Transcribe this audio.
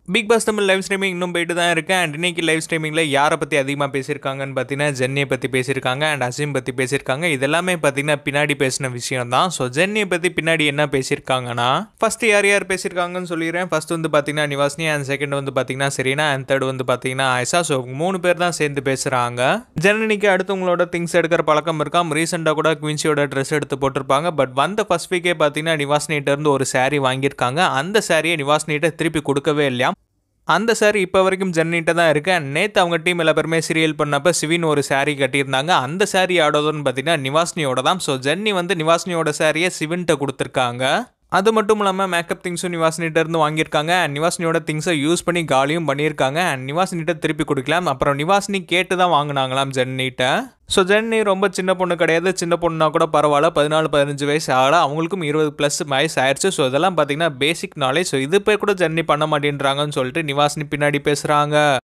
big Boss Tamil live streaming இன்னும் போயிட்டு தான் இருக்கேன் அண்ட் இன்னைக்கு லைவ் ஸ்ட்ரீமிங்கில் யாரை பற்றி அதிகமாக பேசியிருக்காங்கன்னு பார்த்தீங்கன்னா ஜென்னியை பற்றி பேசியிருக்காங்க அண்ட் அசீம் பற்றி பேசியிருக்காங்க இதெல்லாமே பார்த்தீங்கன்னா பின்னாடி பேசின விஷயம் தான் ஸோ ஜென்னியை பற்றி பின்னாடி என்ன பேசியிருக்காங்கன்னா ஃபர்ஸ்ட் யார் யார் பேசியிருக்காங்கன்னு சொல்லிடுறேன் ஃபர்ஸ்ட் வந்து பார்த்தீங்கன்னா நிவாஸ்னி அண்ட் செகண்ட் வந்து பார்த்தீங்கன்னா செரீனா அண்ட் தேர்ட் வந்து பார்த்தீங்கன்னா ஐசா ஸோ மூணு பேர் தான் சேர்ந்து பேசுகிறாங்க ஜனனிக்கு அடுத்தவங்களோட திங்ஸ் எடுக்கிற பழக்கம் இருக்காம் ரீசெண்டாக கூட குவின்சியோட ட்ரெஸ் எடுத்து போட்டிருப்பாங்க பட் வந்த ஃபர்ஸ்ட் வீக்கே பார்த்தீங்கன்னா நிவாஸ்னிகிட்ட இருந்து ஒரு saree வாங்கியிருக்காங்க அந்த சாரியை நிவாஸ்னிகிட்ட திருப்பி கொடுக்கவே இல்லையா அந்த சாரி இப்போ வரைக்கும் ஜென்னிட்ட தான் இருக்கு அண்ட் நேற்று அவங்க டீம் எல்லா பேருமே சீரியல் பண்ணப்போ சிவின் ஒரு saree கட்டியிருந்தாங்க அந்த saree யாரோடதுன்னு பார்த்தீங்கன்னா நிவாஸ்னியோட தான் ஸோ ஜென்னி வந்து நிவாஸ்னியோட சாரியை சிவின்ட்ட கொடுத்துருக்காங்க அது மட்டும் இல்லாமல் மேக்கப் திங்ஸும் நிவாசினிட்ட இருந்து வாங்கியிருக்காங்க அண்ட் நிவாசினியோட திங்ஸை யூஸ் பண்ணி காலியும் பண்ணியிருக்காங்க அண்ட் நிவாசினிட்ட திருப்பி கொடுக்கலாம் அப்புறம் நிவாசினி கேட்டு தான் வாங்கினாங்களாம் ஜென்னிட்ட ஸோ ஜென்னி ரொம்ப சின்ன பொண்ணு கிடையாது சின்ன பொண்ணுனா கூட பரவாயில்ல பதினாலு பதினஞ்சு வயசு ஆகல அவங்களுக்கும் இருபது ப்ளஸ் வயசு ஆயிடுச்சு ஸோ இதெல்லாம் பார்த்தீங்கன்னா பேசிக் நாலேஜ் ஸோ இது போய் கூட ஜென்னி பண்ண மாட்டேன்றாங்கன்னு சொல்லிட்டு நிவாசினி பின்னாடி பேசுகிறாங்க